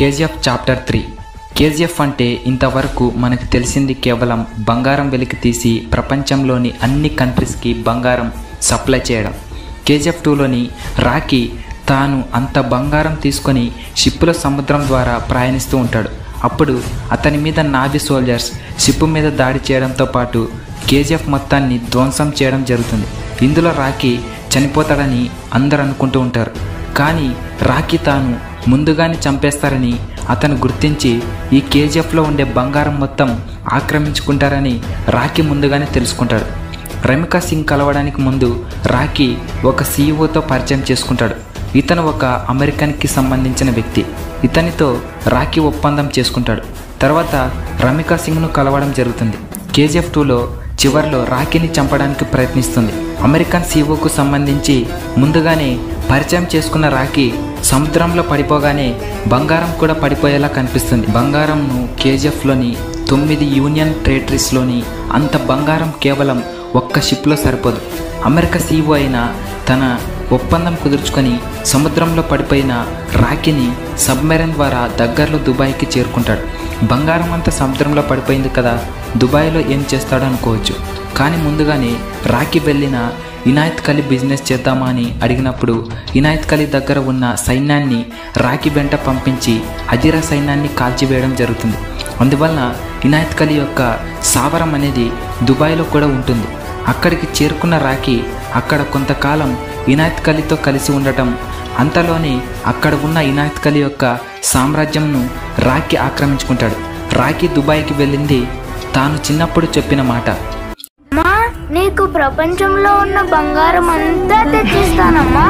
KGF chapter three KGF అంటే ఇంతవరకు మనకు తెలిసింది కేవలం బంగారం వెలికి తీసి ప్రపంచంలోని అన్ని కంట్రీస్కి బంగారం సప్లై చేయడం కేజీఎఫ్ టూలోని రాకీ తాను అంత బంగారం తీసుకొని షిప్పులో సముద్రం ద్వారా ప్రయాణిస్తూ ఉంటాడు అప్పుడు అతని మీద నావీ సోల్జర్స్ షిప్ మీద దాడి చేయడంతో పాటు కేజీఎఫ్ మొత్తాన్ని ధ్వంసం చేయడం జరుగుతుంది ఇందులో రాకీ చనిపోతాడని అందరూ అనుకుంటూ ఉంటారు కానీ రాకీ తాను ముందుగానే చంపేస్తారని అతను గుర్తించి ఈ కేజీఎఫ్లో ఉండే బంగారం మొత్తం ఆక్రమించుకుంటారని రాకీ ముందుగానే తెలుసుకుంటాడు రమికా సింగ్ కలవడానికి ముందు రాకీ ఒక సీఈఓతో పరిచయం చేసుకుంటాడు ఇతను ఒక అమెరికన్కి సంబంధించిన వ్యక్తి ఇతనితో రాకీ ఒప్పందం చేసుకుంటాడు తర్వాత రమికా సింగ్ను కలవడం జరుగుతుంది కేజీఎఫ్ టూలో చివరిలో రాకీని చంపడానికి ప్రయత్నిస్తుంది అమెరికన్ సీఓకు సంబంధించి ముందుగానే పరిచయం చేసుకున్న రాకీ సముద్రంలో పడిపోగానే బంగారం కూడా పడిపోయేలా కనిపిస్తుంది బంగారంను కేజీఎఫ్లోని తొమ్మిది యూనియన్ టెరిటరీస్లోని అంత బంగారం కేవలం ఒక్క షిప్లో సరిపోదు అమెరికా సీఓ అయిన తన ఒప్పందం కుదుర్చుకొని సముద్రంలో పడిపోయిన రాకీని సబ్మెరైన్ ద్వారా దగ్గరలో దుబాయ్కి చేరుకుంటాడు బంగారం అంతా సముద్రంలో పడిపోయింది కదా దుబాయ్లో ఏం చేస్తాడో అనుకోవచ్చు కానీ ముందుగానే రాకీ వెళ్ళిన ఇనాయత్ కలీ బిజినెస్ చేద్దామా అని అడిగినప్పుడు ఇనాయత్ కలీ దగ్గర ఉన్న సైన్యాన్ని రాకీ వెంట పంపించి హజీరా సైన్యాన్ని కాల్చివేయడం జరుగుతుంది అందువలన ఇనాయత్ కలీ యొక్క సావరం అనేది దుబాయ్లో కూడా ఉంటుంది అక్కడికి చేరుకున్న రాకీ అక్కడ కొంతకాలం ఇనాయత్ కలీతో కలిసి ఉండటం అంతలోనే అక్కడ ఉన్న ఇనాయత్ కలీ యొక్క సామ్రాజ్యంను రాకీ ఆక్రమించుకుంటాడు రాకీ దుబాయ్కి వెళ్ళింది తాను చిన్నప్పుడు చెప్పిన మాట అమ్మా నీకు ప్రపంచంలో ఉన్న బంగారం అంతా తెచ్చిస్తానమ్మా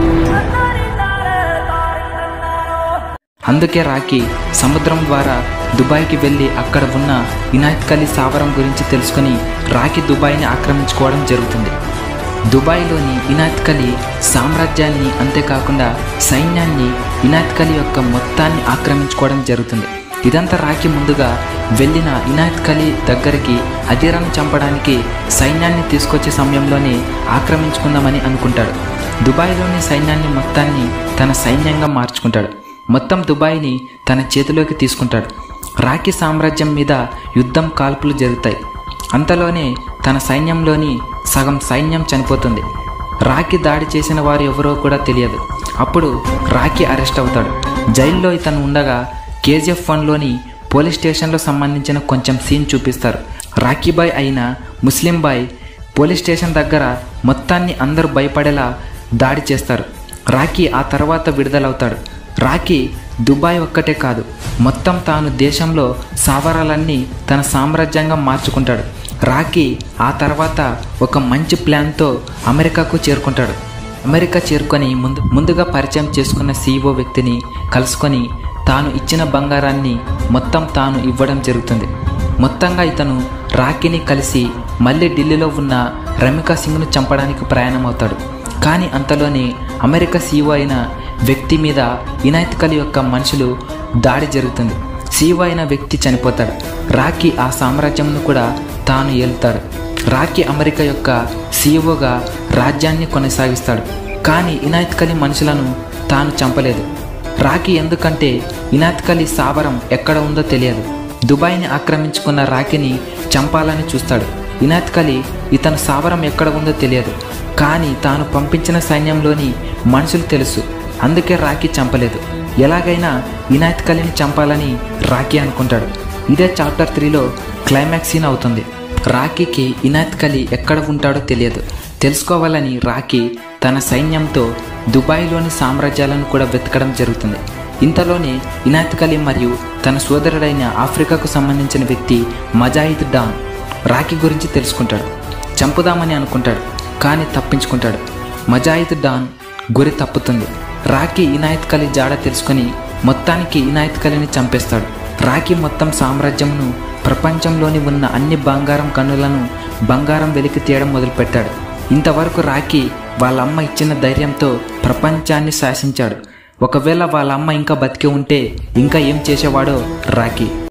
అందుకే రాకీ సముద్రం ద్వారా దుబాయ్కి వెళ్ళి అక్కడ ఉన్న ఇనాయత్ కలీ సావరం గురించి తెలుసుకుని రాకీ దుబాయ్ని ఆక్రమించుకోవడం జరుగుతుంది దుబాయ్లోని ఇనాయత్ కలీ సామ్రాజ్యాన్ని అంతేకాకుండా సైన్యాన్ని ఇనాయత్ కలీ యొక్క మొత్తాన్ని ఆక్రమించుకోవడం జరుగుతుంది ఇదంతా రాకీ ముందుగా వెళ్ళిన ఇనాయత్ కలీ దగ్గరికి అజీరాను చంపడానికి సైన్యాన్ని తీసుకొచ్చే సమయంలోనే ఆక్రమించుకుందామని అనుకుంటాడు దుబాయ్లోని సైన్యాన్ని మొత్తాన్ని తన సైన్యంగా మార్చుకుంటాడు మొత్తం దుబాయ్ని తన చేతిలోకి తీసుకుంటాడు రాకీ సామ్రాజ్యం మీద యుద్ధం కాల్పులు జరుగుతాయి అంతలోనే తన సైన్యంలోని సగం సైన్యం చనిపోతుంది రాకీ దాడి చేసిన వారు ఎవరో కూడా తెలియదు అప్పుడు రాకీ అరెస్ట్ అవుతాడు జైల్లో ఇతను ఉండగా కేజీఎఫ్ వన్లోని పోలీస్ స్టేషన్లో సంబంధించిన కొంచెం సీన్ చూపిస్తారు రాకీబాయ్ అయిన ముస్లిం బాయ్ పోలీస్ స్టేషన్ దగ్గర మొత్తాన్ని అందరూ భయపడేలా దాడి చేస్తారు రాకీ ఆ తర్వాత విడుదలవుతాడు రాకీ దుబాయ్ ఒక్కటే కాదు మొత్తం తాను దేశంలో సావరాలన్నీ తన సామ్రాజ్యంగా మార్చుకుంటాడు రాకీ ఆ తర్వాత ఒక మంచి ప్లాన్తో అమెరికాకు చేరుకుంటాడు అమెరికా చేరుకొని ముందు ముందుగా పరిచయం చేసుకున్న సీఈఓ వ్యక్తిని కలుసుకొని తాను ఇచ్చిన బంగారాన్ని మొత్తం తాను ఇవ్వడం జరుగుతుంది మొత్తంగా ఇతను రాకీని కలిసి మళ్ళీ ఢిల్లీలో ఉన్న రమికా సింగ్ను చంపడానికి ప్రయాణం అవుతాడు కానీ అంతలోనే అమెరికా సీఈఓ అయిన వ్యక్తి మీద ఇనాయత్ కలీ యొక్క మనుషులు దాడి జరుగుతుంది సీఈఓ అయిన వ్యక్తి చనిపోతాడు రాకీ ఆ సామ్రాజ్యంను కూడా తాను ఏలుతాడు రాకీ అమెరికా యొక్క సీఈఓగా రాజ్యాన్ని కొనసాగిస్తాడు కానీ ఇనాయత్ కలీ మనుషులను తాను చంపలేదు రాకీ ఎందుకంటే ఇనాయత్ కలీ సావరం ఎక్కడ ఉందో తెలియదు దుబాయ్ని ఆక్రమించుకున్న రాకీని చంపాలని చూస్తాడు ఇనాయత్ కలీ ఇతను సావరం ఎక్కడ ఉందో తెలియదు కానీ తాను పంపించిన సైన్యంలోని మనుషులు తెలుసు అందుకే రాకీ చంపలేదు ఎలాగైనా ఇనాయత్ కలీని చంపాలని రాకీ అనుకుంటాడు ఇదే చాప్టర్ త్రీలో క్లైమాక్స్ సీన్ అవుతుంది రాకీకి ఇనాయత్ కలీ ఎక్కడ ఉంటాడో తెలియదు తెలుసుకోవాలని రాకీ తన సైన్యంతో దుబాయ్లోని సామ్రాజ్యాలను కూడా వెతకడం జరుగుతుంది ఇంతలోనే ఇనాయత్ కలీ మరియు తన సోదరుడైన ఆఫ్రికాకు సంబంధించిన వ్యక్తి మజాయిద్ డాన్ రాకీ గురించి తెలుసుకుంటాడు చంపుదామని అనుకుంటాడు కానీ తప్పించుకుంటాడు మజాయిద్ డాన్ గురి తప్పుతుంది రాకీ ఇనాయత్ కలీ జాడ తెలుసుకొని మొత్తానికి ఇనాయత్ కలీని చంపేస్తాడు రాకీ మొత్తం సామ్రాజ్యంను ప్రపంచంలోని ఉన్న అన్ని బంగారం కన్నులను బంగారం వెలికి తీయడం మొదలుపెట్టాడు ఇంతవరకు రాకీ వాళ్ళ అమ్మ ఇచ్చిన ధైర్యంతో ప్రపంచాన్ని శాసించాడు ఒకవేళ వాళ్ళ అమ్మ ఇంకా బతికి ఉంటే ఇంకా ఏం చేసేవాడో రాకీ